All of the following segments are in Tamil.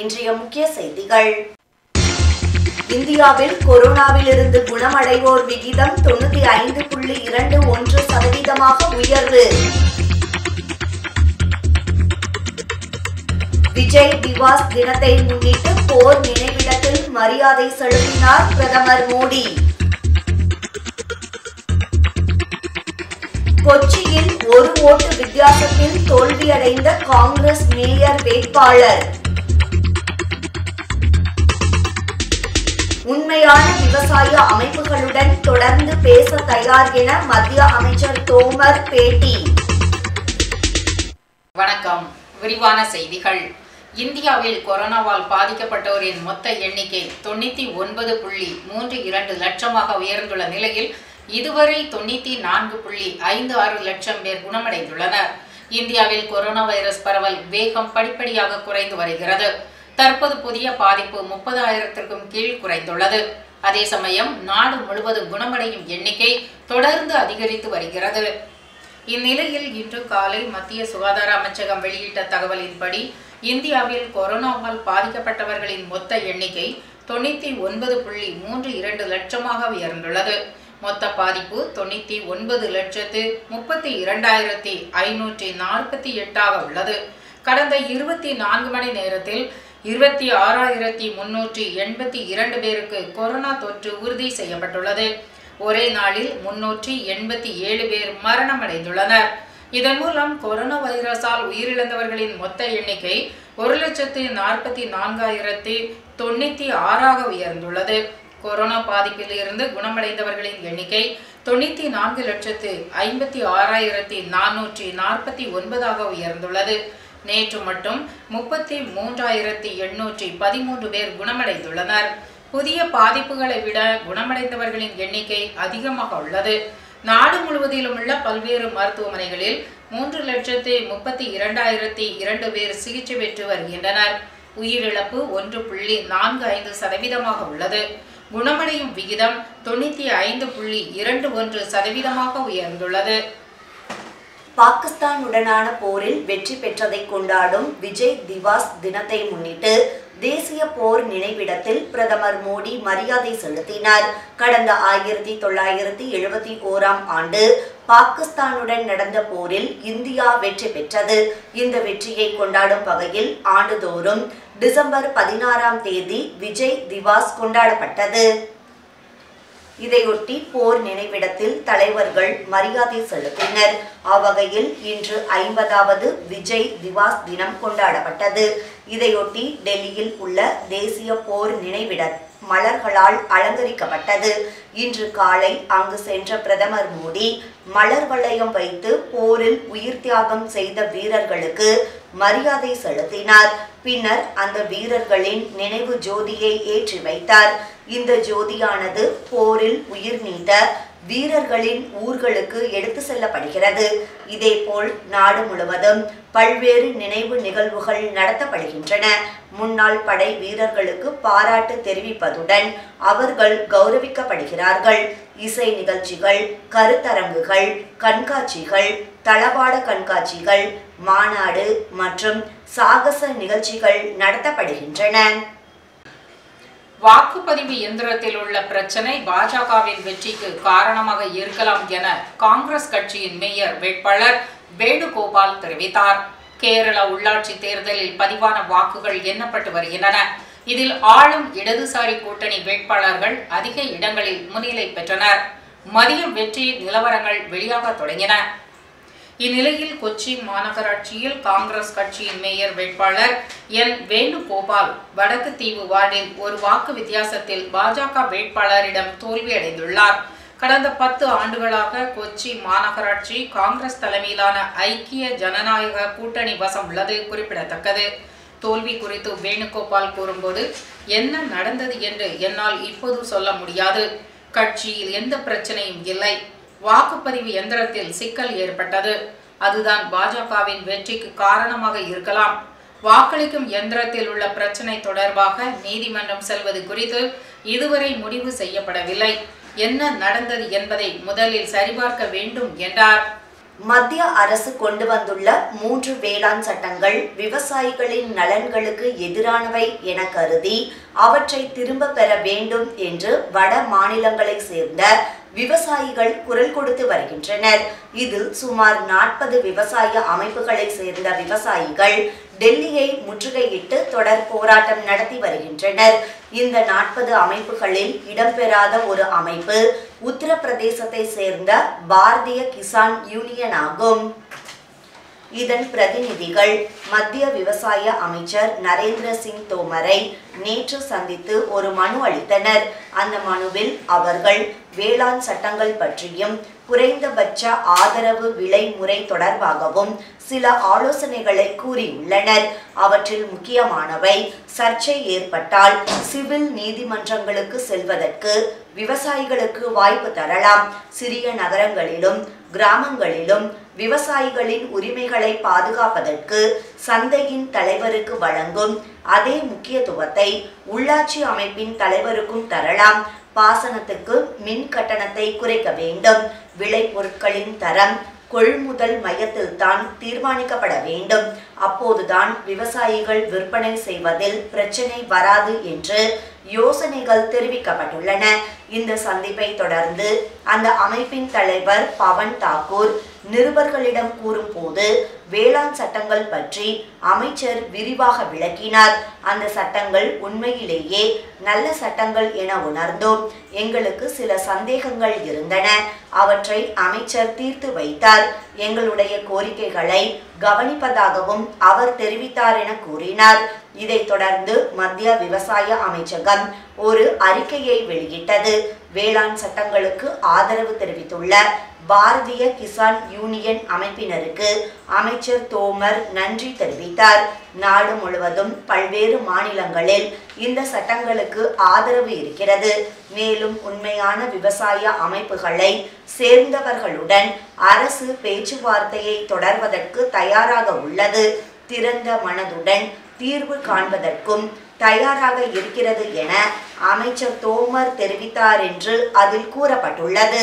இன்றைய முக்கிய செய்திகள் இந்தியாவில் கொரோனாவிலிருந்து குணமடைவோர் விகிதம் தொண்ணூத்தி ஐந்து புள்ளி இரண்டு ஒன்று சதவீதமாக உயர்வு விஜய் திவாஸ் தினத்தை முன்னிட்டு போர் நினைவிடத்தில் மரியாதை செலுத்தினார் பிரதமர் மோடி கொச்சியில் ஒரு ஓட்டு வித்தியாசத்தில் தோல்வியடைந்த காங்கிரஸ் மேயர் வேட்பாளர் உண்மையான விவசாய அமைப்புகளுடன் தொடர்ந்து பேச தயார் என மத்திய அமைச்சர் தோமர் பேட்டி வணக்கம் விரிவான செய்திகள் இந்தியாவில் கொரோனாவால் பாதிக்கப்பட்டோரின் மொத்த எண்ணிக்கை தொண்ணூத்தி ஒன்பது புள்ளி மூன்று இரண்டு லட்சமாக உயர்ந்துள்ள நிலையில் இதுவரை தொண்ணூத்தி நான்கு புள்ளி ஐந்து ஆறு லட்சம் பேர் குணமடைந்துள்ளனர் இந்தியாவில் கொரோனா வைரஸ் பரவல் வேகம் படிப்படியாக குறைந்து வருகிறது தற்போது புதிய பாதிப்பு முப்பதாயிரத்திற்கும் கீழ் குறைந்துள்ளது அதே சமயம் நாடு முழுவதும் குணமடையும் எண்ணிக்கை தொடர்ந்து அதிகரித்து வருகிறது இந்நிலையில் இன்று காலை மத்திய சுகாதார அமைச்சகம் வெளியிட்ட தகவலின்படி இந்தியாவில் கொரோனாவால் பாதிக்கப்பட்டவர்களின் மொத்த எண்ணிக்கை தொண்ணூத்தி ஒன்பது புள்ளி மூன்று இரண்டு லட்சமாக உயர்ந்துள்ளது மொத்த பாதிப்பு தொண்ணூத்தி ஒன்பது லட்சத்து முப்பத்தி இரண்டாயிரத்தி ஐநூற்றி நாற்பத்தி எட்டாக உள்ளது கடந்த இருபத்தி நான்கு மணி நேரத்தில் இருபத்தி ஆறாயிரத்தி முன்னூற்றி எண்பத்தி இரண்டு பேருக்கு கொரோனா தொற்று உறுதி செய்யப்பட்டுள்ளது ஒரே நாளில் முன்னூற்றி எண்பத்தி ஏழு பேர் மரணமடைந்துள்ளனர் இதன் மூலம் கொரோனா வைரஸால் உயிரிழந்தவர்களின் மொத்த எண்ணிக்கை ஒரு லட்சத்து நாற்பத்தி நான்காயிரத்தி தொண்ணூத்தி ஆறாக உயர்ந்துள்ளது கொரோனா பாதிப்பில் இருந்து குணமடைந்தவர்களின் எண்ணிக்கை தொண்ணூத்தி நான்கு லட்சத்து ஐம்பத்தி ஆறாயிரத்தி நானூற்றி நாற்பத்தி ஒன்பதாக உயர்ந்துள்ளது நேற்று மட்டும் முப்பத்தி மூன்றாயிரத்தி எண்ணூற்றி பதிமூன்று பேர் குணமடைந்துள்ளனர் புதிய பாதிப்புகளை விட குணமடைந்தவர்களின் எண்ணிக்கை அதிகமாக உள்ளது நாடு முழுவதிலும் உள்ள பல்வேறு மருத்துவமனைகளில் மூன்று லட்சத்து முப்பத்தி இரண்டாயிரத்தி இரண்டு பேர் சிகிச்சை பெற்று வருகின்றனர் உயிரிழப்பு ஒன்று புள்ளி நான்கு ஐந்து சதவீதமாக உள்ளது குணமடையும் விகிதம் தொண்ணூத்தி ஐந்து புள்ளி இரண்டு ஒன்று சதவீதமாக உயர்ந்துள்ளது பாகிஸ்தானுடனான போரில் வெற்றி பெற்றதை கொண்டாடும் விஜய் திவாஸ் தினத்தை முன்னிட்டு தேசிய போர் நினைவிடத்தில் பிரதமர் மோடி மரியாதை செலுத்தினார் கடந்த ஆயிரத்தி தொள்ளாயிரத்தி எழுபத்தி ஓராம் ஆண்டு பாகிஸ்தானுடன் நடந்த போரில் இந்தியா வெற்றி பெற்றது இந்த வெற்றியை கொண்டாடும் வகையில் ஆண்டுதோறும் டிசம்பர் பதினாறாம் தேதி விஜய் திவாஸ் கொண்டாடப்பட்டது இதையொட்டி போர் நினைவிடத்தில் தலைவர்கள் மரியாதை செலுத்தினர் அவ்வகையில் இன்று ஐம்பதாவது விஜய் திவாஸ் தினம் கொண்டாடப்பட்டது இதையொட்டி டெல்லியில் உள்ள தேசிய போர் நினைவிட மலர்களால் அலங்கரிக்கப்பட்டது இன்று காலை அங்கு சென்ற பிரதமர் மோடி மலர் வளையம் வைத்து போரில் உயிர் தியாகம் செய்த வீரர்களுக்கு மரியாதை செலுத்தினார் பின்னர் அந்த வீரர்களின் நினைவு ஜோதியை ஏற்றி வைத்தார் இந்த ஜோதியானது போரில் உயிர் நீத்த வீரர்களின் ஊர்களுக்கு எடுத்து செல்லப்படுகிறது இதேபோல் நாடு முழுவதும் பல்வேறு நினைவு நிகழ்வுகள் நடத்தப்படுகின்றன முன்னாள் படை வீரர்களுக்கு பாராட்டு தெரிவிப்பதுடன் அவர்கள் கௌரவிக்கப்படுகிறார்கள் இசை நிகழ்ச்சிகள் கருத்தரங்குகள் கண்காட்சிகள் தளவாட கண்காட்சிகள் மாநாடு மற்றும் சாகச நிகழ்ச்சிகள் நடத்தப்படுகின்றன வாக்குப்பதிவு இயந்திரத்தில் உள்ள பிரச்சனை பாஜகவின் வெற்றிக்கு காரணமாக இருக்கலாம் என காங்கிரஸ் கட்சியின் மேயர் வேட்பாளர் வேணுகோபால் தெரிவித்தார் கேரள உள்ளாட்சி தேர்தலில் பதிவான வாக்குகள் எண்ணப்பட்டு வருகின்றன இதில் ஆளும் இடதுசாரி கூட்டணி வேட்பாளர்கள் அதிக இடங்களில் முன்னிலை பெற்றனர் மதியம் வெற்றி நிலவரங்கள் வெளியாக தொடங்கின இந்நிலையில் கொச்சி மாநகராட்சியில் காங்கிரஸ் கட்சியின் மேயர் வேட்பாளர் என் வேணுகோபால் வடக்கு தீவு வார்டில் ஒரு வாக்கு வித்தியாசத்தில் பாஜக வேட்பாளரிடம் தோல்வியடைந்துள்ளார் கடந்த பத்து ஆண்டுகளாக கொச்சி மாநகராட்சி காங்கிரஸ் தலைமையிலான ஐக்கிய ஜனநாயக கூட்டணி வசம் உள்ளது குறிப்பிடத்தக்கது தோல்வி குறித்து வேணுகோபால் கூறும்போது என்ன நடந்தது என்று என்னால் இப்போது சொல்ல முடியாது கட்சியில் எந்த பிரச்சனையும் இல்லை வாக்குப்பதிவு எந்திரத்தில் சிக்கல் ஏற்பட்டது அதுதான் பாஜகவின் வெற்றிக்கு காரணமாக இருக்கலாம் வாக்களிக்கும் எந்திரத்தில் உள்ள பிரச்சனை தொடர்பாக நீதிமன்றம் செல்வது குறித்து இதுவரை முடிவு செய்யப்படவில்லை என்ன நடந்தது என்பதை முதலில் சரிபார்க்க வேண்டும் என்றார் மத்திய அரசு கொண்டு வந்துள்ள மூன்று வேளாண் சட்டங்கள் விவசாயிகளின் நலன்களுக்கு எதிரானவை என கருதி அவற்றை திரும்ப பெற வேண்டும் என்று வட மாநிலங்களை சேர்ந்த விவசாயிகள் குரல் கொடுத்து வருகின்றனர் இதில் சுமார் நாற்பது விவசாய அமைப்புகளை சேர்ந்த விவசாயிகள் டெல்லியை முற்றுகையிட்டு தொடர் போராட்டம் நடத்தி வருகின்றனர் இந்த நாற்பது அமைப்புகளில் இடம்பெறாத ஒரு அமைப்பு உத்தரப்பிரதேசத்தை சேர்ந்த பாரதிய கிசான் யூனியன் ஆகும் இதன் பிரதிநிதிகள் மத்திய விவசாய அமைச்சர் நரேந்திர சிங் தோமரை நேற்று சந்தித்து ஒரு மனு அளித்தனர் அந்த மனுவில் அவர்கள் வேளாண் சட்டங்கள் பற்றியும் குறைந்தபட்ச ஆதரவு விலை முறை தொடர்பாகவும் சில ஆலோசனைகளை கூறியுள்ளனர் அவற்றில் முக்கியமானவை சர்ச்சை ஏற்பட்டால் சிவில் நீதிமன்றங்களுக்கு செல்வதற்கு விவசாயிகளுக்கு வாய்ப்பு தரலாம் சிறிய நகரங்களிலும் கிராமங்களிலும் விவசாயிகளின் உரிமைகளை பாதுகாப்பதற்கு சந்தையின் தலைவருக்கு வழங்கும் அதே முக்கியத்துவத்தை உள்ளாட்சி அமைப்பின் தலைவருக்கும் தரலாம் பாசனத்துக்கு மின் கட்டணத்தை குறைக்க வேண்டும் விளைபொருட்களின் தரம் கொள்முதல் மையத்தில் தான் தீர்மானிக்கப்பட வேண்டும் அப்போதுதான் விவசாயிகள் விற்பனை செய்வதில் பிரச்சனை வராது என்று யோசனைகள் தெரிவிக்கப்பட்டுள்ளன இந்த சந்திப்பை தொடர்ந்து அந்த அமைப்பின் தலைவர் பவன் தாக்கூர் நிருபர்களிடம் கூறும்போது வேளாண் சட்டங்கள் பற்றி அமைச்சர் விரிவாக விளக்கினார் அந்த சட்டங்கள் உண்மையிலேயே நல்ல சட்டங்கள் என உணர்ந்தோம் எங்களுக்கு சில சந்தேகங்கள் இருந்தன அவற்றை அமைச்சர் தீர்த்து வைத்தார் எங்களுடைய கோரிக்கைகளை கவனிப்பதாகவும் அவர் தெரிவித்தார் என கூறினார் இதைத் தொடர்ந்து மத்திய விவசாய அமைச்சகம் ஒரு அறிக்கையை வெளியிட்டது வேளாண் சட்டங்களுக்கு ஆதரவு தெரிவித்துள்ள பாரதிய கிசான் யூனியன் அமைப்பினருக்கு அமைச்சர் தோமர் நன்றி தெரிவித்தார் நாடு முழுவதும் பல்வேறு மாநிலங்களில் இந்த சட்டங்களுக்கு ஆதரவு இருக்கிறது மேலும் உண்மையான விவசாய அமைப்புகளை சேர்ந்தவர்களுடன் அரசு பேச்சுவார்த்தையை தொடர்வதற்கு தயாராக உள்ளது திறந்த மனதுடன் தீர்வு காண்பதற்கும் தயாராக இருக்கிறது என அமைச்சர் தோமர் தெரிவித்தார் என்று அதில் கூறப்பட்டுள்ளது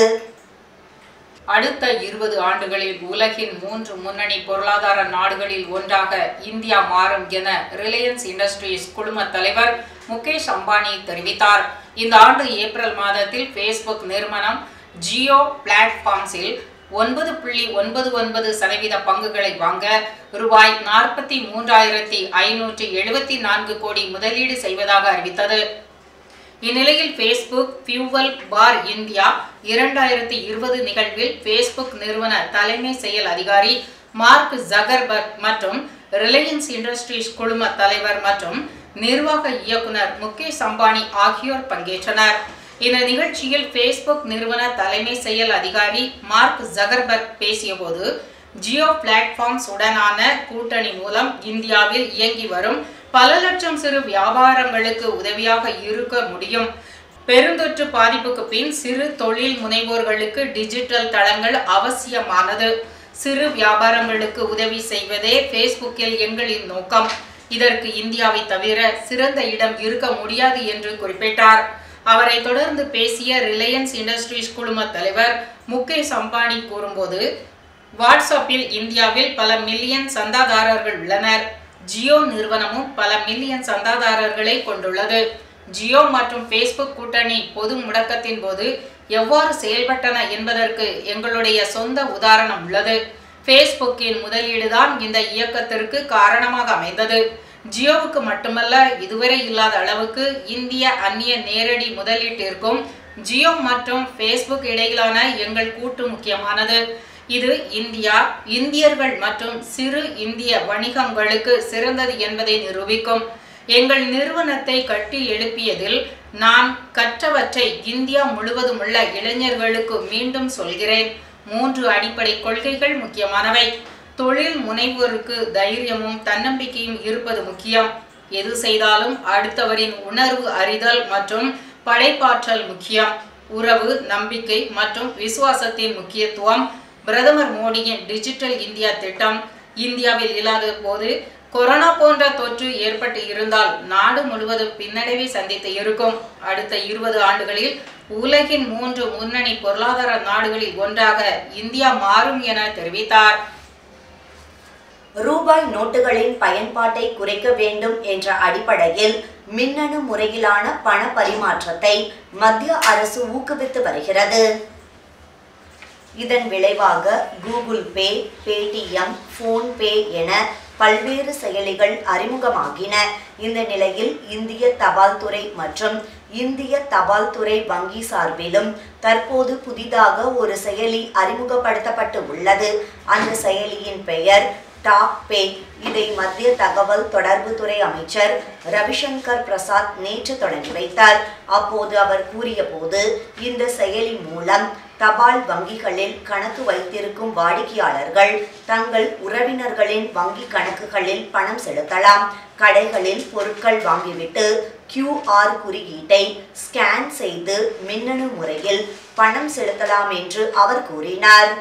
அடுத்த இருபது ஆண்டுகளில் உலகின் மூன்று முன்னணி பொருளாதார நாடுகளில் ஒன்றாக இந்தியா மாறும் என ரிலையன்ஸ் இண்டஸ்ட்ரீஸ் குழும தலைவர் முகேஷ் அம்பானி தெரிவித்தார் இந்த ஆண்டு ஏப்ரல் மாதத்தில் ஃபேஸ்புக் நிறுவனம் ஜியோ பிளாட்ஃபார்ம்ஸில் ஒன்பது புள்ளி ஒன்பது ஒன்பது சதவீத பங்குகளை வாங்க ரூபாய் நாற்பத்தி மூன்றாயிரத்தி ஐநூற்றி எழுபத்தி நான்கு கோடி முதலீடு செய்வதாக அறிவித்தது இந்நிலையில் ஃபேஸ்புக் ஃபியூவல் பார் இந்தியா இரண்டாயிரத்தி இருபது நிகழ்வில் ஃபேஸ்புக் நிறுவன தலைமை செயல் அதிகாரி மார்க் ஜகர்பர்க் மற்றும் ரிலையன்ஸ் இண்டஸ்ட்ரீஸ் குழும தலைவர் மற்றும் நிர்வாக இயக்குனர் முகேஷ் அம்பானி ஆகியோர் பங்கேற்றனர் இந்த நிகழ்ச்சியில் ஃபேஸ்புக் நிறுவன தலைமை செயல் அதிகாரி மார்க் ஜகர்பர்க் பேசியபோது ஜியோ பிளாட்ஃபார்ம்ஸ் உடனான கூட்டணி மூலம் இந்தியாவில் இயங்கி வரும் பல லட்சம் சிறு வியாபாரங்களுக்கு உதவியாக இருக்க முடியும் பெருந்தொற்று பாதிப்புக்கு பின் சிறு தொழில் முனைவோர்களுக்கு டிஜிட்டல் தளங்கள் அவசியமானது சிறு வியாபாரங்களுக்கு உதவி செய்வதே ஃபேஸ்புக்கில் எங்களின் நோக்கம் இதற்கு இந்தியாவை தவிர சிறந்த இடம் இருக்க முடியாது என்று குறிப்பிட்டார் அவரை தொடர்ந்து பேசிய ரிலையன்ஸ் இண்டஸ்ட்ரீஸ் குழும தலைவர் முகேஷ் அம்பானி கூறும்போது வாட்ஸ்அப்பில் இந்தியாவில் பல மில்லியன் சந்தாதாரர்கள் உள்ளனர் ஜியோ நிறுவனமும் பல மில்லியன் சந்தாதாரர்களை கொண்டுள்ளது ஜியோ மற்றும் ஃபேஸ்புக் கூட்டணி பொது முடக்கத்தின் போது எவ்வாறு செயல்பட்டன என்பதற்கு எங்களுடைய சொந்த உதாரணம் உள்ளது ஃபேஸ்புக்கின் முதலீடுதான் இந்த இயக்கத்திற்கு காரணமாக அமைந்தது ஜியோவுக்கு மட்டுமல்ல இதுவரை இல்லாத அளவுக்கு இந்திய அந்நிய நேரடி முதலீட்டிற்கும் ஜியோ மற்றும் ஃபேஸ்புக் இடையிலான எங்கள் கூட்டு முக்கியமானது இது இந்தியா இந்தியர்கள் மற்றும் சிறு இந்திய வணிகங்களுக்கு சிறந்தது என்பதை நிரூபிக்கும் எங்கள் நிறுவனத்தை கட்டி எழுப்பியதில் நான் கற்றவற்றை இந்தியா முழுவதும் உள்ள இளைஞர்களுக்கு மீண்டும் சொல்கிறேன் மூன்று அடிப்படை கொள்கைகள் முக்கியமானவை தொழில் முனைவோருக்கு தைரியமும் தன்னம்பிக்கையும் இருப்பது முக்கியம் எது செய்தாலும் அடுத்தவரின் உணர்வு அறிதல் மற்றும் படைப்பாற்றல் முக்கியம் உறவு நம்பிக்கை மற்றும் விசுவாசத்தின் முக்கியத்துவம் பிரதமர் மோடியின் டிஜிட்டல் இந்தியா திட்டம் இந்தியாவில் இல்லாத போது கொரோனா போன்ற தொற்று ஏற்பட்டு இருந்தால் நாடு முழுவதும் பின்னடைவை சந்தித்து இருக்கும் அடுத்த இருபது ஆண்டுகளில் உலகின் மூன்று முன்னணி பொருளாதார நாடுகளில் ஒன்றாக இந்தியா மாறும் என தெரிவித்தார் ரூபாய் நோட்டுகளின் பயன்பாட்டை குறைக்க வேண்டும் என்ற அடிப்படையில் மின்னணு முறையிலான பண பரிமாற்றத்தை மத்திய அரசு ஊக்குவித்து வருகிறது இதன் விளைவாக கூகுள் பே பேடிஎம் போன்பே என பல்வேறு செயலிகள் அறிமுகமாகின இந்த நிலையில் இந்திய தபால் துறை மற்றும் இந்திய தபால் துறை வங்கி சார்பிலும் தற்போது புதிதாக ஒரு செயலி அறிமுகப்படுத்தப்பட்டு உள்ளது அந்த செயலியின் பெயர் டாப் பே இதை மத்திய தகவல் தொடர்புத்துறை அமைச்சர் ரவிசங்கர் பிரசாத் நேற்று தொடங்கி வைத்தார் அப்போது அவர் கூறிய போது இந்த செயலி மூலம் தபால் வங்கிகளில் கணக்கு வைத்திருக்கும் வாடிக்கையாளர்கள் தங்கள் உறவினர்களின் வங்கி கணக்குகளில் பணம் செலுத்தலாம் கடைகளில் பொருட்கள் வாங்கிவிட்டு கியூஆர் குறியீட்டை ஸ்கேன் செய்து மின்னணு முறையில் பணம் செலுத்தலாம் என்று அவர் கூறினார்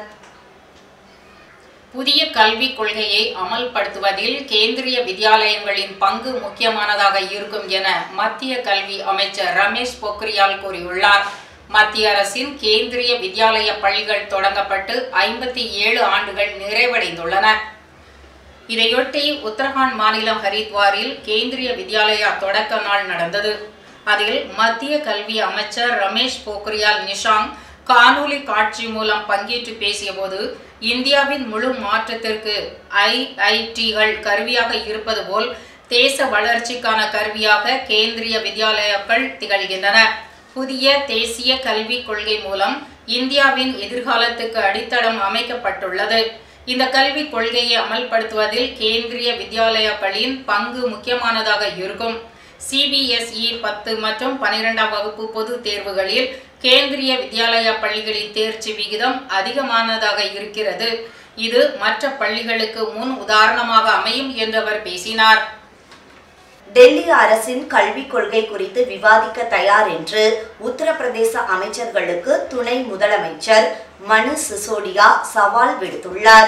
புதிய கல்விக் கொள்கையை அமல்படுத்துவதில் கேந்திரிய வித்யாலயங்களின் பங்கு முக்கியமானதாக இருக்கும் என மத்திய கல்வி அமைச்சர் ரமேஷ் பொக்ரியால் கூறியுள்ளார் மத்திய அரசின் கேந்திரிய வித்யாலய பள்ளிகள் தொடங்கப்பட்டு ஐம்பத்தி ஏழு ஆண்டுகள் நிறைவடைந்துள்ளன இதையொட்டி உத்தரகாண்ட் மாநிலம் ஹரித்வாரில் கேந்திரிய வித்யாலயா தொடக்க நாள் நடந்தது அதில் மத்திய கல்வி அமைச்சர் ரமேஷ் போக்ரியால் நிஷாங் காணொலி காட்சி மூலம் பங்கேற்று பேசியபோது இந்தியாவின் முழு மாற்றத்திற்கு ஐஐடிகள் கருவியாக இருப்பது போல் தேச வளர்ச்சிக்கான கருவியாக கேந்திரிய வித்யாலயாக்கள் திகழ்கின்றன புதிய தேசிய கல்விக் கொள்கை மூலம் இந்தியாவின் எதிர்காலத்துக்கு அடித்தளம் அமைக்கப்பட்டுள்ளது இந்த கல்விக் கொள்கையை அமல்படுத்துவதில் கேந்திரிய வித்யாலயாக்களின் பங்கு முக்கியமானதாக இருக்கும் சிபிஎஸ்இ பத்து மற்றும் பனிரெண்டாம் வகுப்பு பொதுத் தேர்வுகளில் கேந்திரிய வித்யாலயா பள்ளிகளின் தேர்ச்சி விகிதம் அதிகமானதாக இருக்கிறது இது மற்ற பள்ளிகளுக்கு முன் உதாரணமாக அமையும் என்று அவர் பேசினார் டெல்லி அரசின் கல்விக் கொள்கை குறித்து விவாதிக்க தயார் என்று உத்தரப்பிரதேச அமைச்சர்களுக்கு துணை முதலமைச்சர் மனு சிசோடியா சவால் விடுத்துள்ளார்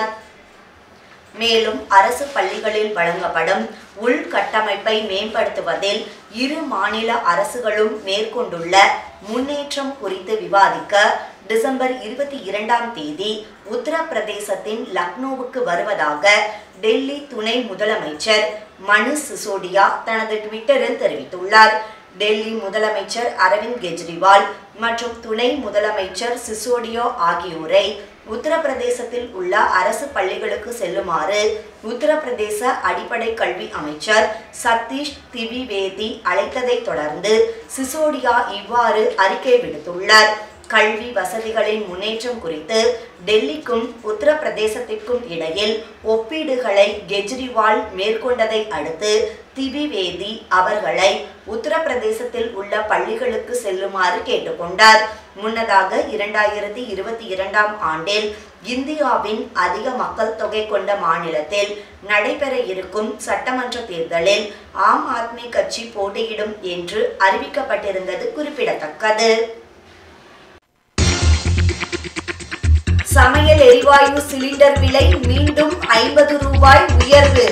மேலும் அரசு பள்ளிகளில் வழங்கப்படும் உள்கட்டமைப்பை மேம்படுத்துவதில் இரு மாநில அரசுகளும் மேற்கொண்டுள்ள முன்னேற்றம் குறித்து விவாதிக்க டிசம்பர் இருபத்தி இரண்டாம் தேதி உத்தரப்பிரதேசத்தின் லக்னோவுக்கு வருவதாக டெல்லி துணை முதலமைச்சர் மனு சிசோடியா தனது ட்விட்டரில் தெரிவித்துள்ளார் டெல்லி முதலமைச்சர் அரவிந்த் கெஜ்ரிவால் மற்றும் துணை முதலமைச்சர் சிசோடியோ ஆகியோரை உத்தரப்பிரதேசத்தில் உள்ள அரசு பள்ளிகளுக்கு செல்லுமாறு உத்தரப்பிரதேச அடிப்படை கல்வி அமைச்சர் சதீஷ் திவிவேதி அழைத்ததைத் தொடர்ந்து சிசோடியா இவ்வாறு அறிக்கை விடுத்துள்ளார் கல்வி வசதிகளின் முன்னேற்றம் குறித்து டெல்லிக்கும் உத்தரப்பிரதேசத்திற்கும் இடையில் ஒப்பீடுகளை கெஜ்ரிவால் மேற்கொண்டதை அடுத்து திவிவேதி அவர்களை உத்தரப்பிரதேசத்தில் உள்ள பள்ளிகளுக்கு செல்லுமாறு கேட்டுக்கொண்டார் முன்னதாக இரண்டாயிரத்தி இருபத்தி இரண்டாம் ஆண்டில் இந்தியாவின் அதிக மக்கள் தொகை கொண்ட மாநிலத்தில் நடைபெற இருக்கும் சட்டமன்ற தேர்தலில் ஆம் ஆத்மி கட்சி போட்டியிடும் என்று அறிவிக்கப்பட்டிருந்தது குறிப்பிடத்தக்கது சமையல் எரிவாயு சிலிண்டர் விலை மீண்டும் ஐம்பது ரூபாய் உயர்வு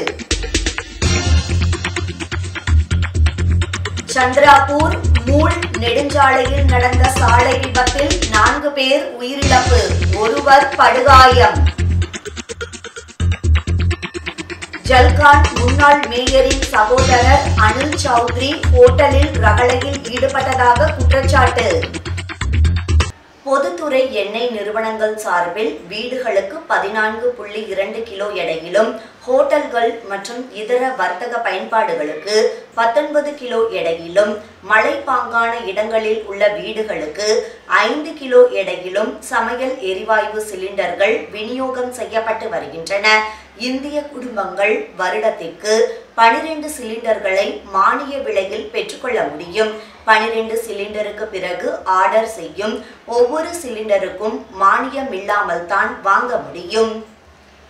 சந்திராபூர் மூல் நெடுஞ்சாலையில் நடந்த சாலை விபத்தில் நான்கு பேர் உயிரிழப்பு ஒருவர் படுகாயம் ஜல்கான் முன்னாள் மேயரின் சகோதரர் அனில் சௌத்ரி ஹோட்டலில் ரகளையில் ஈடுபட்டதாக குற்றச்சாட்டு பொதுத்துறை எண்ணெய் நிறுவனங்கள் சார்பில் வீடுகளுக்கு பதினான்கு புள்ளி இரண்டு கிலோ எடையிலும் ஹோட்டல்கள் மற்றும் இதர வர்த்தக பயன்பாடுகளுக்கு பத்தொன்பது கிலோ எடையிலும் மலைப்பாங்கான இடங்களில் உள்ள வீடுகளுக்கு ஐந்து கிலோ எடையிலும் சமையல் எரிவாயு சிலிண்டர்கள் விநியோகம் செய்யப்பட்டு வருகின்றன இந்திய குடும்பங்கள் வருடத்திற்கு பனிரெண்டு சிலிண்டர்களை மானிய விலையில் பெற்றுக்கொள்ள முடியும் பனிரெண்டு சிலிண்டருக்கு பிறகு ஆர்டர் செய்யும் ஒவ்வொரு சிலிண்டருக்கும் மானியம் இல்லாமல் தான் வாங்க முடியும்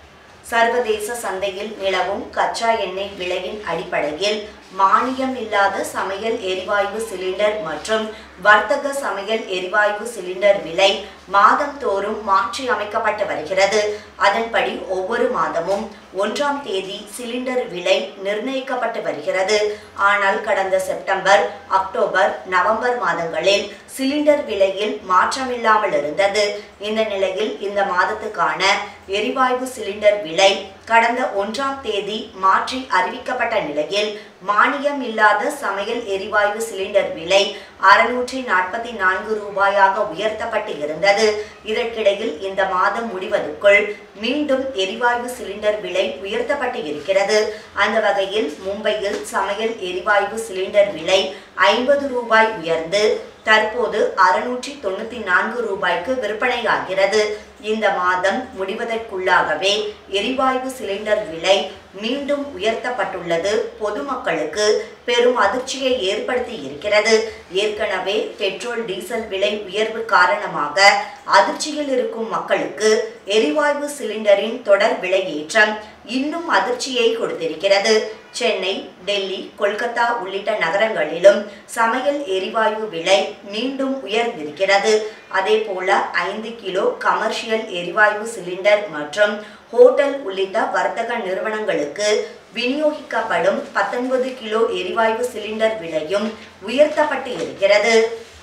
சர்வதேச சந்தையில் நிலவும் கச்சா எண்ணெய் விலையின் அடிப்படையில் மானியம் இல்லாத சமையல் எரிவாயு சிலிண்டர் மற்றும் வர்த்தக சமையல் எரிவாயு சிலிண்டர் விலை மாதந்தோறும் மாற்றி அமைக்கப்பட்டு வருகிறது அதன்படி ஒவ்வொரு மாதமும் ஒன்றாம் தேதி சிலிண்டர் விலை நிர்ணயிக்கப்பட்டு வருகிறது ஆனால் கடந்த செப்டம்பர் அக்டோபர் நவம்பர் மாதங்களில் சிலிண்டர் விலையில் மாற்றமில்லாமல் இருந்தது இந்த நிலையில் இந்த மாதத்துக்கான எரிவாயு சிலிண்டர் விலை கடந்த ஒன்றாம் தேதி மாற்றி அறிவிக்கப்பட்ட நிலையில் மானியம் இல்லாத சமையல் எரிவாயு சிலிண்டர் விலை அறுநூற்றி நாற்பத்தி நான்கு ரூபாயாக உயர்த்தப்பட்டு இருந்தது இதற்கிடையில் இந்த மாதம் முடிவதற்குள் மீண்டும் எரிவாயு சிலிண்டர் விலை உயர்த்தப்பட்டு இருக்கிறது அந்த வகையில் மும்பையில் சமையல் எரிவாயு சிலிண்டர் விலை ஐம்பது ரூபாய் உயர்ந்து தற்போது அறுநூற்றி தொண்ணூத்தி நான்கு ரூபாய்க்கு விற்பனையாகிறது இந்த மாதம் முடிவதற்குள்ளாகவே எரிவாயு சிலிண்டர் விலை மீண்டும் உயர்த்தப்பட்டுள்ளது பொதுமக்களுக்கு பெரும் அதிர்ச்சியை ஏற்படுத்தி இருக்கிறது ஏற்கனவே பெட்ரோல் டீசல் விலை உயர்வு காரணமாக அதிர்ச்சியில் இருக்கும் மக்களுக்கு எரிவாயு சிலிண்டரின் தொடர் விலையேற்றம் இன்னும் அதிர்ச்சியை கொடுத்திருக்கிறது சென்னை டெல்லி கொல்கத்தா உள்ளிட்ட நகரங்களிலும் சமையல் எரிவாயு விலை மீண்டும் உயர்ந்திருக்கிறது அதே போல ஐந்து கிலோ கமர்ஷியல் எரிவாயு சிலிண்டர் மற்றும் ஹோட்டல் உள்ளிட்ட வர்த்தக நிறுவனங்களுக்கு விநியோகிக்கப்படும் பத்தொன்பது கிலோ எரிவாயு சிலிண்டர் விலையும் உயர்த்தப்பட்டு இருக்கிறது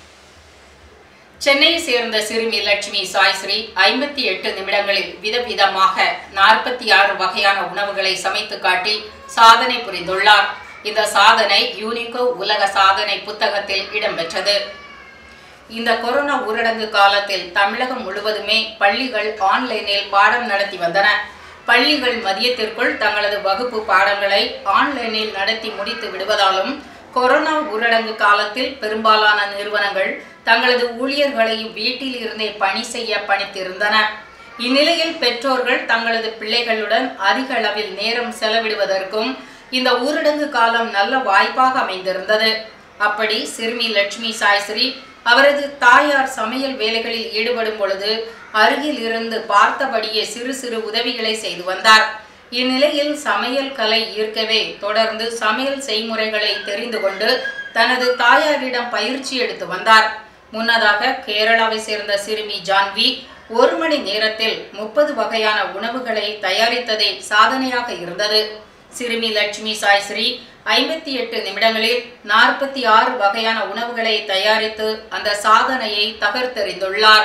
சென்னையை சேர்ந்த சிறுமி லட்சுமி சாய்ஸ்ரீ ஐம்பத்தி எட்டு நிமிடங்களில் விதவிதமாக நாற்பத்தி ஆறு வகையான உணவுகளை சமைத்து காட்டி சாதனை புரிந்துள்ளார் இந்த சாதனை யூனிகோ உலக சாதனை புத்தகத்தில் இடம்பெற்றது இந்த கொரோனா ஊரடங்கு காலத்தில் தமிழகம் முழுவதுமே பள்ளிகள் ஆன்லைனில் பாடம் நடத்தி வந்தன பள்ளிகள் மதியத்திற்குள் தங்களது வகுப்பு பாடங்களை ஆன்லைனில் நடத்தி முடித்து விடுவதாலும் கொரோனா ஊரடங்கு காலத்தில் பெரும்பாலான நிறுவனங்கள் தங்களது ஊழியர்களை வீட்டில் இருந்தே பணி செய்ய பணித்திருந்தன இந்நிலையில் பெற்றோர்கள் தங்களது பிள்ளைகளுடன் அதிக அளவில் நேரம் செலவிடுவதற்கும் இந்த ஊரடங்கு காலம் நல்ல வாய்ப்பாக அமைந்திருந்தது அப்படி சிறுமி லட்சுமி சாய்ஸ்ரீ அவரது தாயார் சமையல் வேலைகளில் ஈடுபடும் பொழுது அருகில் இருந்து பார்த்தபடியே சிறு சிறு உதவிகளை செய்து வந்தார் இந்நிலையில் சமையல் கலை ஈர்க்கவே தொடர்ந்து சமையல் செய்முறைகளை தெரிந்து கொண்டு தனது தாயாரிடம் பயிற்சி எடுத்து வந்தார் முன்னதாக கேரளாவை சேர்ந்த சிறுமி ஜான்வி ஒரு மணி நேரத்தில் முப்பது வகையான உணவுகளை தயாரித்ததே சாதனையாக இருந்தது சிறுமி லட்சுமி சாய்ஸ்ரீ ஐம்பத்தி எட்டு நிமிடங்களில் நாற்பத்தி ஆறு வகையான உணவுகளை தயாரித்து அந்த சாதனையை தகர்த்தெறிந்துள்ளார்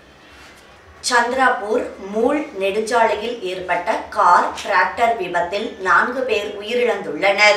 சந்திராபூர் மூல் நெடுஞ்சாலையில் ஏற்பட்ட கார் டிராக்டர் விபத்தில் நான்கு பேர் உயிரிழந்துள்ளனர்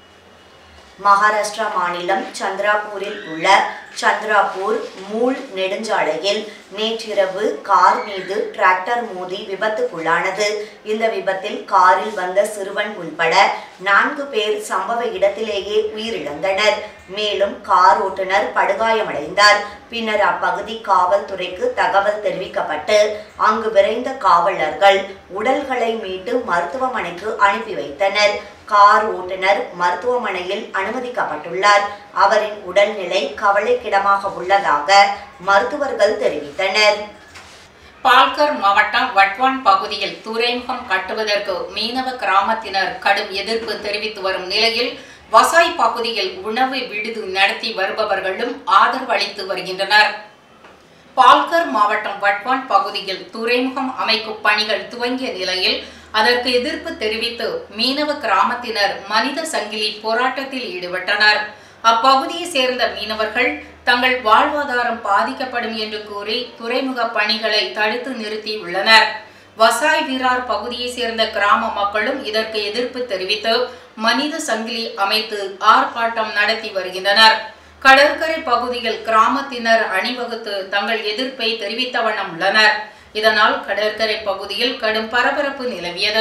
மகாராஷ்டிரா மாநிலம் சந்திராபூரில் உள்ள சந்திராபூர் மூல் நெடுஞ்சாலையில் நேற்றிரவு கார் மீது டிராக்டர் மோதி விபத்துக்குள்ளானது இந்த விபத்தில் காரில் வந்த சிறுவன் உள்பட நான்கு பேர் சம்பவ இடத்திலேயே உயிரிழந்தனர் மேலும் கார் ஓட்டுநர் படுகாயமடைந்தார் பின்னர் அப்பகுதி காவல்துறைக்கு தகவல் தெரிவிக்கப்பட்டு அங்கு விரைந்த காவலர்கள் உடல்களை மீட்டு மருத்துவமனைக்கு அனுப்பி வைத்தனர் கார் ஓட்டுநர் மருத்துவமனையில் அனுமதிக்கப்பட்டுள்ளார் அவரின் உடல்நிலை கவலைக்கிடமாக உள்ளதாக மருத்துவர்கள் தெரிவித்தனர் பால்கர் மாவட்டம் வட்வான் பகுதியில் துறைமுகம் கட்டுவதற்கு மீனவ கிராமத்தினர் கடும் எதிர்ப்பு தெரிவித்து வரும் நிலையில் வசாய் பகுதியில் உணவு விடுதி நடத்தி வருபவர்களும் ஆதரவு அளித்து வருகின்றனர் பால்கர் மாவட்டம் வட்வான் பகுதியில் துறைமுகம் அமைக்கும் பணிகள் துவங்கிய நிலையில் அதற்கு எதிர்ப்பு தெரிவித்து மீனவ கிராமத்தினர் மனித சங்கிலி போராட்டத்தில் ஈடுபட்டனர் அப்பகுதியை சேர்ந்த மீனவர்கள் தங்கள் வாழ்வாதாரம் பாதிக்கப்படும் என்று கூறி துறைமுக பணிகளை தடுத்து நிறுத்தி உள்ளனர் வசாய் விரார் பகுதியை சேர்ந்த கிராம மக்களும் இதற்கு எதிர்ப்பு தெரிவித்து மனித சங்கிலி அமைத்து ஆர்ப்பாட்டம் நடத்தி வருகின்றனர் கடற்கரை பகுதியில் கிராமத்தினர் அணிவகுத்து தங்கள் எதிர்ப்பை தெரிவித்த வண்ணம் உள்ளனர் இதனால் கடற்கரை பகுதியில் கடும் பரபரப்பு நிலவியது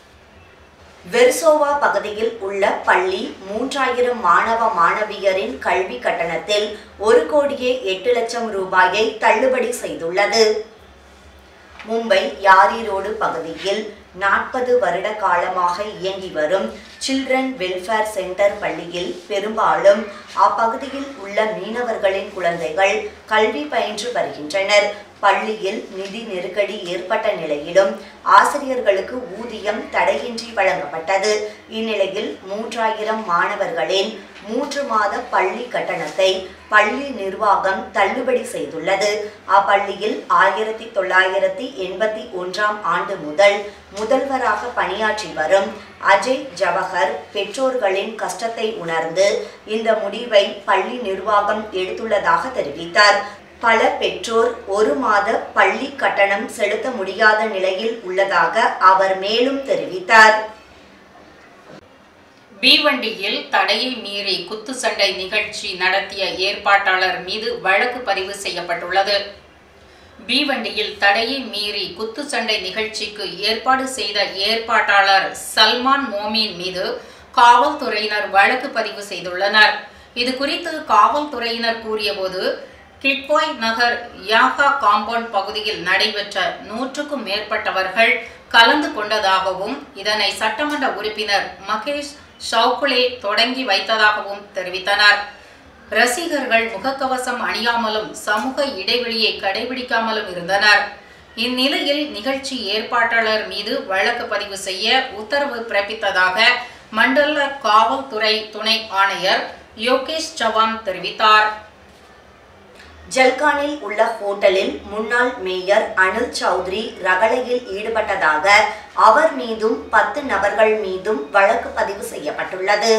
வெர்சோவா பகுதியில் உள்ள பள்ளி மூன்றாயிரம் மாணவ மாணவியரின் கல்வி கட்டணத்தில் ஒரு கோடியே எட்டு லட்சம் ரூபாயை தள்ளுபடி செய்துள்ளது மும்பை யாரி ரோடு பகுதியில் நாற்பது வருட காலமாக இயங்கி வரும் சில்ட்ரன் வெல்ஃபேர் சென்டர் பள்ளியில் பெரும்பாலும் அப்பகுதியில் உள்ள மீனவர்களின் குழந்தைகள் கல்வி பயின்று வருகின்றனர் பள்ளியில் நிதி நெருக்கடி ஏற்பட்ட நிலையிலும் ஆசிரியர்களுக்கு ஊதியம் தடையின்றி வழங்கப்பட்டது இந்நிலையில் மூன்றாயிரம் மாணவர்களின் மூன்று மாத பள்ளி கட்டணத்தை பள்ளி நிர்வாகம் தள்ளுபடி செய்துள்ளது அப்பள்ளியில் ஆயிரத்தி தொள்ளாயிரத்தி எண்பத்தி ஒன்றாம் ஆண்டு முதல் முதல்வராக பணியாற்றி வரும் அஜய் ஜவஹர் பெற்றோர்களின் கஷ்டத்தை உணர்ந்து இந்த முடிவை பள்ளி நிர்வாகம் எடுத்துள்ளதாக தெரிவித்தார் பல பெற்றோர் ஒரு மாத பள்ளி கட்டணம் செலுத்த முடியாத நிலையில் உள்ளதாக அவர் மேலும் தெரிவித்தார் பீவண்டியில் தடையை மீறி குத்து சண்டை நிகழ்ச்சி நடத்திய ஏற்பாட்டாளர் மீது வழக்கு பதிவு செய்யப்பட்டுள்ளது பீவண்டியில் தடையை மீறி குத்து சண்டை நிகழ்ச்சிக்கு ஏற்பாடு செய்த ஏற்பாட்டாளர் சல்மான் மோமின் மீது காவல்துறையினர் வழக்கு பதிவு செய்துள்ளனர் இது குறித்து காவல்துறையினர் கூறியபோது கிட்வாய் நகர் யாகா காம்பவுண்ட் பகுதியில் நடைபெற்ற நூற்றுக்கும் மேற்பட்டவர்கள் கலந்து கொண்டதாகவும் இதனை சட்டமன்ற உறுப்பினர் மகேஷ் ஷவுகுலே தொடங்கி வைத்ததாகவும் தெரிவித்தனர் ரசிகர்கள் முகக்கவசம் அணியாமலும் சமூக இடைவெளியை கடைபிடிக்காமலும் இருந்தனர் இந்நிலையில் நிகழ்ச்சி ஏற்பாட்டாளர் மீது வழக்கு பதிவு செய்ய உத்தரவு பிறப்பித்ததாக மண்டல காவல்துறை துணை ஆணையர் யோகேஷ் சவான் தெரிவித்தார் ஜல்கானில் உள்ள ஹோட்டலில் முன்னாள் மேயர் அனில் சௌத்ரி ரகளையில் ஈடுபட்டதாக அவர் மீதும் பத்து நபர்கள் மீதும் வழக்கு பதிவு செய்யப்பட்டுள்ளது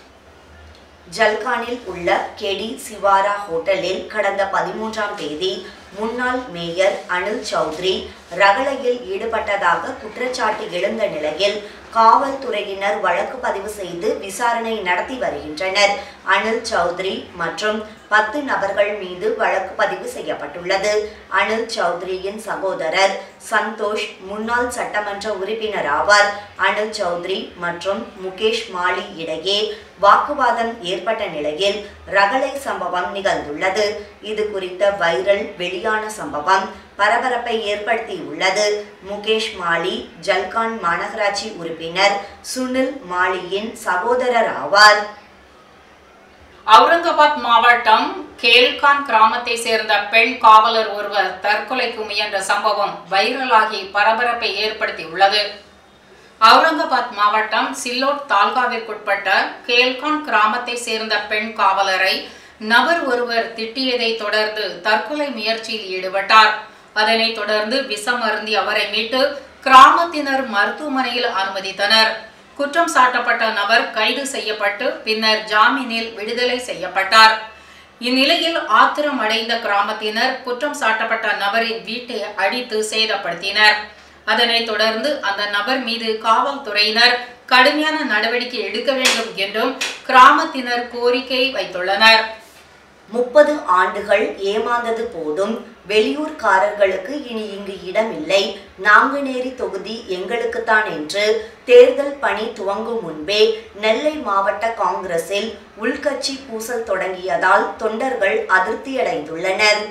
ஜல்கானில் உள்ள கெடி சிவாரா ஹோட்டலில் கடந்த பதிமூன்றாம் தேதி முன்னாள் மேயர் அனில் சௌத்ரி ரகளையில் ஈடுபட்டதாக குற்றச்சாட்டு எழுந்த நிலையில் காவல்துறையினர் வழக்கு பதிவு செய்து விசாரணை நடத்தி வருகின்றனர் அனில் சௌத்ரி மற்றும் பத்து நபர்கள் மீது வழக்கு பதிவு செய்யப்பட்டுள்ளது அனில் சௌத்ரியின் சகோதரர் சந்தோஷ் முன்னாள் சட்டமன்ற உறுப்பினர் ஆவார் அனில் சௌத்ரி மற்றும் முகேஷ் மாலி இடையே வாக்குவாதம் ஏற்பட்ட நிலையில் ரகளை சம்பவம் நிகழ்ந்துள்ளது இது குறித்த வைரல் வெளியான சம்பவம் பரபரப்பை ஏற்படுத்தியுள்ளது முகேஷ் மாலி ஜல்கான் மாநகராட்சி உறுப்பினர் சுனில் மாலியின் சகோதரர் ஆவார் அவுரங்காபாத் மாவட்டம் கேல்கான் கிராமத்தை சேர்ந்த பெண் காவலர் ஒருவர் தற்கொலைக்கு முயன்ற சம்பவம் வைரலாகி பரபரப்பை ஏற்படுத்தியுள்ளது அவுரங்காபாத் மாவட்டம் சில்லோட் தாலுகாவிற்குட்பட்ட கேல்கான் கிராமத்தை சேர்ந்த பெண் காவலரை நபர் ஒருவர் திட்டியதை தொடர்ந்து தற்கொலை முயற்சியில் ஈடுபட்டார் அதனைத் தொடர்ந்து விஷம் அருந்தி அவரை மீட்டு கிராமத்தினர் மருத்துவமனையில் அனுமதித்தனர் குற்றம் சாட்டப்பட்ட நபர் கைது செய்யப்பட்டு பின்னர் ஜாமீனில் விடுதலை செய்யப்பட்டார் இந்நிலையில் ஆத்திரம் அடைந்த கிராமத்தினர் குற்றம் சாட்டப்பட்ட நபரின் வீட்டை அடித்து சேதப்படுத்தினர் அதனைத் தொடர்ந்து அந்த நபர் மீது காவல்துறையினர் கடுமையான நடவடிக்கை எடுக்க வேண்டும் என்றும் கிராமத்தினர் கோரிக்கை வைத்துள்ளனர் முப்பது ஆண்டுகள் ஏமாந்தது போதும் வெளியூர்காரர்களுக்கு இனி இங்கு இடமில்லை நாங்குநேரி தொகுதி எங்களுக்குத்தான் என்று தேர்தல் பணி துவங்கும் முன்பே நெல்லை மாவட்ட காங்கிரஸில் உள்கட்சி பூசல் தொடங்கியதால் தொண்டர்கள் அதிருப்தியடைந்துள்ளனர்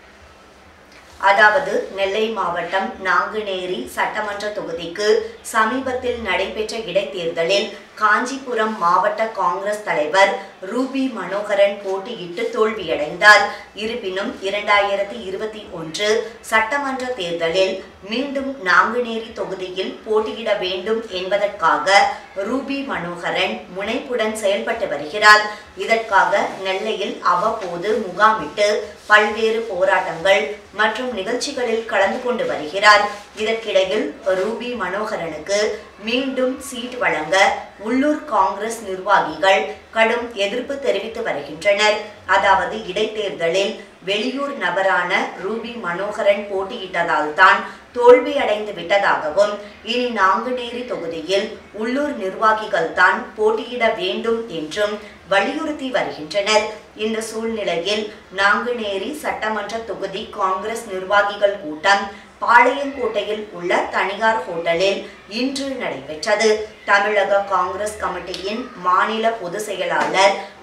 அதாவது நெல்லை மாவட்டம் நாங்குநேரி சட்டமன்ற தொகுதிக்கு சமீபத்தில் நடைபெற்ற இடைத்தேர்தலில் காஞ்சிபுரம் மாவட்ட காங்கிரஸ் தலைவர் ரூபி மனோகரன் போட்டியிட்டு தோல்வியடைந்தார் இருப்பினும் இரண்டாயிரத்தி இருபத்தி ஒன்று சட்டமன்ற தேர்தலில் மீண்டும் நாங்குநேரி தொகுதியில் போட்டியிட வேண்டும் என்பதற்காக ரூபி மனோகரன் முனைப்புடன் செயல்பட்டு வருகிறார் இதற்காக நெல்லையில் அவ்வப்போது முகாமிட்டு பல்வேறு போராட்டங்கள் மற்றும் நிகழ்ச்சிகளில் கலந்து கொண்டு வருகிறார் இதற்கிடையில் ரூபி மனோகரனுக்கு மீண்டும் சீட் வழங்க உள்ளூர் காங்கிரஸ் நிர்வாகிகள் கடும் எதிர்ப்பு தெரிவித்து வருகின்றனர் அதாவது இடைத்தேர்தலில் வெளியூர் நபரான ரூபி மனோகரன் போட்டியிட்டதால் தான் தோல்வி அடைந்து விட்டதாகவும் இனி நாங்குநேரி தொகுதியில் உள்ளூர் நிர்வாகிகள் தான் போட்டியிட வேண்டும் என்றும் வலியுறுத்தி வருகின்றனர் இந்த சூழ்நிலையில் நாங்குநேரி சட்டமன்ற தொகுதி காங்கிரஸ் நிர்வாகிகள் கூட்டம் பாளையங்கோட்டையில் உள்ள தனியார் ஹோட்டலில் இன்று நடைபெற்றது தமிழக காங்கிரஸ் கமிட்டியின் மாநில பொதுச் செயலாளர்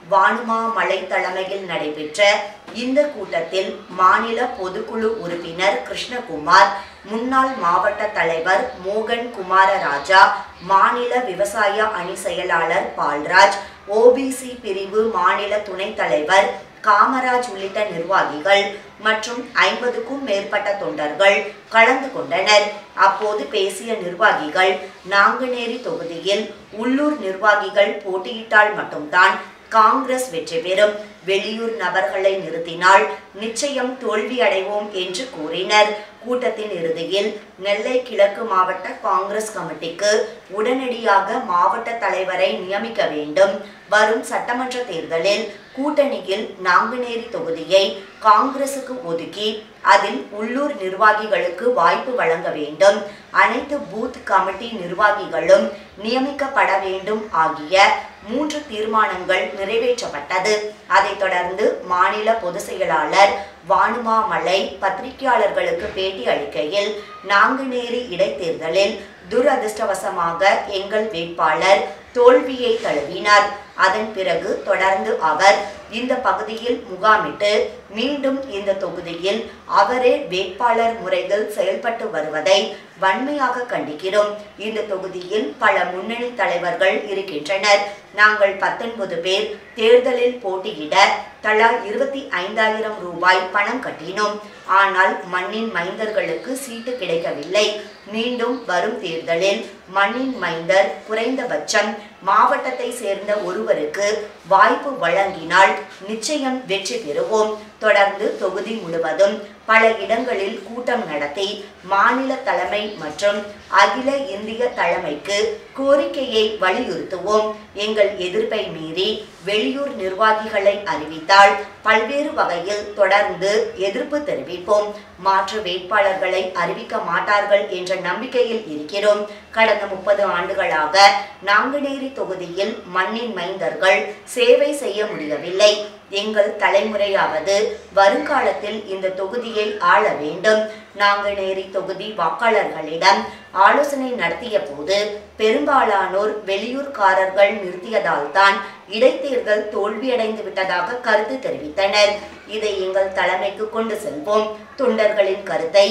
வானுமா மலை தலைமையில் நடைபெற்ற இந்த கூட்டத்தில் மாநில பொதுக்குழு உறுப்பினர் கிருஷ்ணகுமார் முன்னாள் மாவட்ட தலைவர் மோகன் குமாரராஜா மாநில விவசாய அணி செயலாளர் பால்ராஜ் ஓபிசி பிரிவு மாநில துணைத் தலைவர் காமராஜ் உள்ளிட்ட நிர்வாகிகள் மற்றும் ஐம்பதுக்கும் மேற்பட்ட தொண்டர்கள் கலந்து கொண்டனர் அப்போது பேசிய நிர்வாகிகள் நாங்குநேரி தொகுதியில் உள்ளூர் நிர்வாகிகள் போட்டியிட்டால் மட்டும்தான் காங்கிரஸ் வெற்றி பெறும் வெளியூர் நபர்களை நிறுத்தினால் நிச்சயம் தோல்வி அடைவோம் என்று கூறினர் கூட்டத்தின் இறுதியில் நெல்லை கிழக்கு மாவட்ட காங்கிரஸ் கமிட்டிக்கு உடனடியாக மாவட்ட தலைவரை நியமிக்க வேண்டும் வரும் சட்டமன்ற தேர்தலில் கூட்டணியில் நாங்குநேரி தொகுதியை காங்கிரசுக்கு ஒதுக்கி அதில் உள்ளூர் நிர்வாகிகளுக்கு வாய்ப்பு வழங்க வேண்டும் அனைத்து பூத் கமிட்டி நிர்வாகிகளும் நியமிக்கப்பட வேண்டும் ஆகிய மூன்று தீர்மானங்கள் நிறைவேற்றப்பட்டது அதைத் தொடர்ந்து மாநில பொதுச் செயலாளர் வானுமாமலை பத்திரிகையாளர்களுக்கு பேட்டி அளிக்கையில் நாங்குநேரி இடைத்தேர்தலில் துரதிர்ஷ்டவசமாக எங்கள் வேட்பாளர் தோல்வியை தழுவினார் அதன் பிறகு தொடர்ந்து அவர் இந்த பகுதியில் முகாமிட்டு மீண்டும் இந்த தொகுதியில் அவரே வேட்பாளர் முறையில் செயல்பட்டு வருவதை வன்மையாக கண்டிக்கிறோம் இந்த தொகுதியில் பல முன்னணி தலைவர்கள் இருக்கின்றனர் நாங்கள் பத்தொன்பது பேர் தேர்தலில் போட்டியிட தலா இருபத்தி ஐந்தாயிரம் ரூபாய் பணம் கட்டினோம் ஆனால் மண்ணின் மைந்தர்களுக்கு சீட்டு கிடைக்கவில்லை மீண்டும் வரும் தேர்தலில் மண்ணின் மைந்தர் குறைந்தபட்சம் மாவட்டத்தை சேர்ந்த ஒருவருக்கு வாய்ப்பு வழங்கினால் நிச்சயம் வெற்றி பெறுவோம் தொடர்ந்து தொகுதி முழுவதும் பல இடங்களில் கூட்டம் நடத்தி மாநில தலைமை மற்றும் அகில இந்திய தலைமைக்கு கோரிக்கையை வலியுறுத்துவோம் எங்கள் எதிர்ப்பை மீறி வெளியூர் நிர்வாகிகளை அறிவித்தால் பல்வேறு வகையில் தொடர்ந்து எதிர்ப்பு தெரிவிப்போம் மாற்று வேட்பாளர்களை அறிவிக்க மாட்டார்கள் என்ற நம்பிக்கையில் இருக்கிறோம் கடந்த முப்பது ஆண்டுகளாக நாங்குநேரி தொகுதியில் மண்ணின் மைந்தர்கள் சேவை செய்ய முடியவில்லை எங்கள் தலைமுறையாவது வருங்காலத்தில் இந்த தொகுதியை ஆள வேண்டும் நாங்குநேரி தொகுதி வாக்காளர்களிடம் ஆலோசனை நடத்திய போது பெரும்பாலானோர் வெளியூர்காரர்கள் நிறுத்தியதால் தான் இடைத்தேர்தல் தோல்வியடைந்து விட்டதாக கருத்து தெரிவித்தனர் இதை எங்கள் தலைமைக்கு கொண்டு செல்வோம் தொண்டர்களின் கருத்தை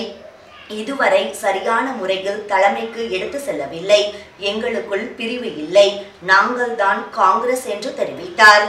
இதுவரை சரியான முறையில் தலைமைக்கு எடுத்து செல்லவில்லை எங்களுக்குள் பிரிவு இல்லை நாங்கள்தான் காங்கிரஸ் என்று தெரிவித்தார்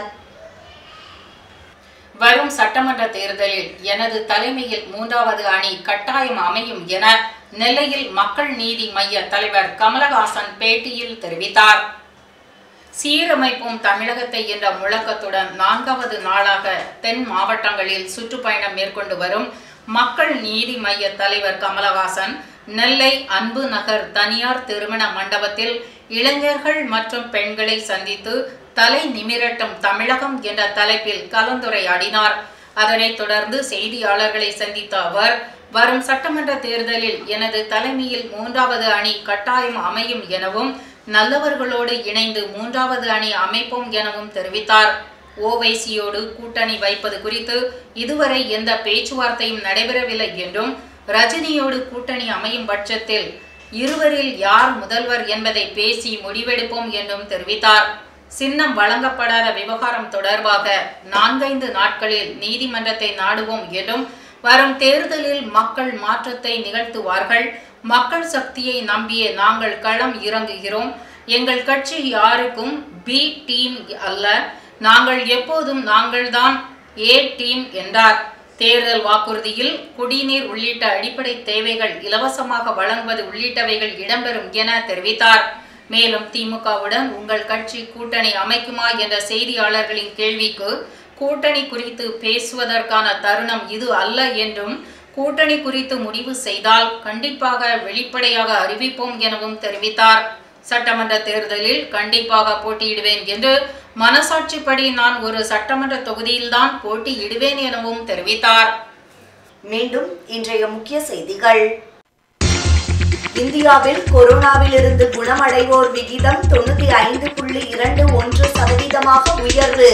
வரும் சட்டமன்ற தேர்தலில் எனது தலைமையில் மூன்றாவது அணி கட்டாயம் அமையும் என நெல்லையில் மக்கள் நீதி மைய தலைவர் கமலஹாசன் பேட்டியில் தெரிவித்தார் சீரமைப்பும் தமிழகத்தை என்ற முழக்கத்துடன் நான்காவது நாளாக தென் மாவட்டங்களில் சுற்றுப்பயணம் மேற்கொண்டு வரும் மக்கள் நீதி மைய தலைவர் கமலஹாசன் நெல்லை அன்பு நகர் தனியார் திருமண மண்டபத்தில் இளைஞர்கள் மற்றும் பெண்களை சந்தித்து தலை நிமிரட்டும் தமிழகம் என்ற தலைப்பில் கலந்துரையாடினார் அதனைத் தொடர்ந்து செய்தியாளர்களை சந்தித்த அவர் வரும் சட்டமன்ற தேர்தலில் எனது தலைமையில் மூன்றாவது அணி கட்டாயம் அமையும் எனவும் நல்லவர்களோடு இணைந்து மூன்றாவது அணி அமைப்போம் எனவும் தெரிவித்தார் ஓவைசியோடு கூட்டணி வைப்பது குறித்து இதுவரை எந்த பேச்சுவார்த்தையும் நடைபெறவில்லை என்றும் ரஜினியோடு கூட்டணி அமையும் பட்சத்தில் இருவரில் யார் முதல்வர் என்பதை பேசி முடிவெடுப்போம் என்றும் தெரிவித்தார் சின்னம் வழங்கப்படாத விவகாரம் தொடர்பாக நான்கைந்து நாட்களில் நீதிமன்றத்தை நாடுவோம் என்றும் வரும் தேர்தலில் மக்கள் மாற்றத்தை நிகழ்த்துவார்கள் மக்கள் சக்தியை நம்பிய நாங்கள் களம் இறங்குகிறோம் எங்கள் கட்சி யாருக்கும் பி டீம் அல்ல நாங்கள் எப்போதும் நாங்கள்தான் ஏ டீம் என்றார் தேர்தல் வாக்குறுதியில் குடிநீர் உள்ளிட்ட அடிப்படை தேவைகள் இலவசமாக வழங்குவது உள்ளிட்டவைகள் இடம்பெறும் என தெரிவித்தார் மேலும் திமுகவுடன் உங்கள் கட்சி கூட்டணி அமைக்குமா என்ற செய்தியாளர்களின் கேள்விக்கு கூட்டணி குறித்து பேசுவதற்கான தருணம் இது அல்ல என்றும் கூட்டணி குறித்து முடிவு செய்தால் கண்டிப்பாக வெளிப்படையாக அறிவிப்போம் எனவும் தெரிவித்தார் சட்டமன்ற தேர்தலில் கண்டிப்பாக போட்டியிடுவேன் என்று மனசாட்சிப்படி நான் ஒரு சட்டமன்ற தொகுதியில்தான் போட்டியிடுவேன் எனவும் தெரிவித்தார் மீண்டும் இன்றைய முக்கிய செய்திகள் இந்தியாவில் கொரோனாவிலிருந்து குணமடைவோர் விகிதம் தொண்ணூத்தி ஐந்து புள்ளி இரண்டு ஒன்று சதவீதமாக உயர்வு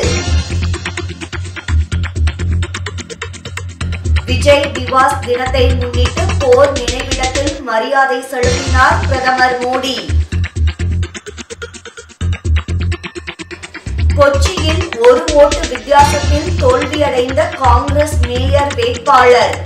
விஜய் திவாஸ் தினத்தை முன்னிட்டு போர் நினைவிடத்தில் மரியாதை செலுத்தினார் பிரதமர் மோடி கொச்சியில் ஒரு ஓட்டு வித்தியாசத்தில் தோல்வியடைந்த காங்கிரஸ் மேயர் வேட்பாளர்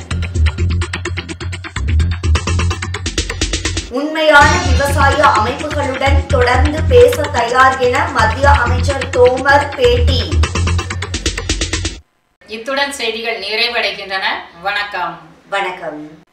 உண்மையான விவசாய அமைப்புகளுடன் தொடர்ந்து பேச தயார் என மத்திய அமைச்சர் தோமர் பேட்டி இத்துடன் செய்திகள் நிறைவடைகின்றன வணக்கம் வணக்கம்